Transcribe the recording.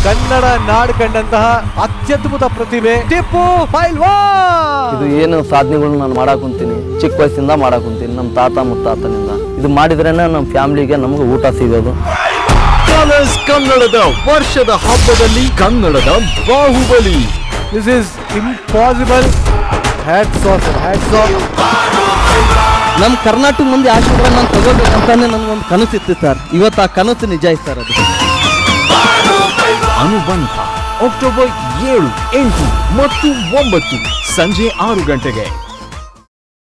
ಕನ್ನಡ ನಾಡು ಕಂಡಂತಹ ಅತ್ಯದ್ಭುತ ಪ್ರತಿಭೆ ಟಿಪ್ಪು ಪೈಲ್ವಾನ್ ಇದು ಏನು ಸಾಧನೆಗಳನ್ನ ನಾನು ಮಾಡಾಕುಂತೀನಿ ಚಿಕ್ಕ ವಯಸ್ಸಿಂದ ಮಾಡಾಕುಂತೀನಿ ನಮ್ಮ ತಾತ ಮುತ್ತಾತನಿಂದ ಇದು ಮಾಡಿದ್ರೇನೆ ನಮ್ಮ ಫ್ಯಾಮಿಲಿಗೆ ನಮ್ಗೆ ಊಟ ಸಿಗೋದು ಕಲರ್ಸ್ ಕನ್ನಡದ ವರ್ಷದ ಹಬ್ಬದಲ್ಲಿ ಕನ್ನಡದ Baahubali this is impossible hats off hats off ನಮ್ಮ ಕರ್ನಾಟಕ ಮಂದಿ ಆಶೀರ್ವಾದ ನಾನು ತಗೋಬೇಕಂತಾನೆ ನನಗೊಂದು ಕನಸಿತ್ತು ಸರ್ ಇವತ್ತು ಆ ಕನಸು ನಿಜ ಆಯ್ತು ಸರ್ ಅದು ಅನುಬಂಧ ಅಕ್ಟೋಬರ್ ಏಳು ಎಂಟು ಮತ್ತು ಒಂಬತ್ತು ಸಂಜೆ ಆರು ಗಂಟೆಗೆ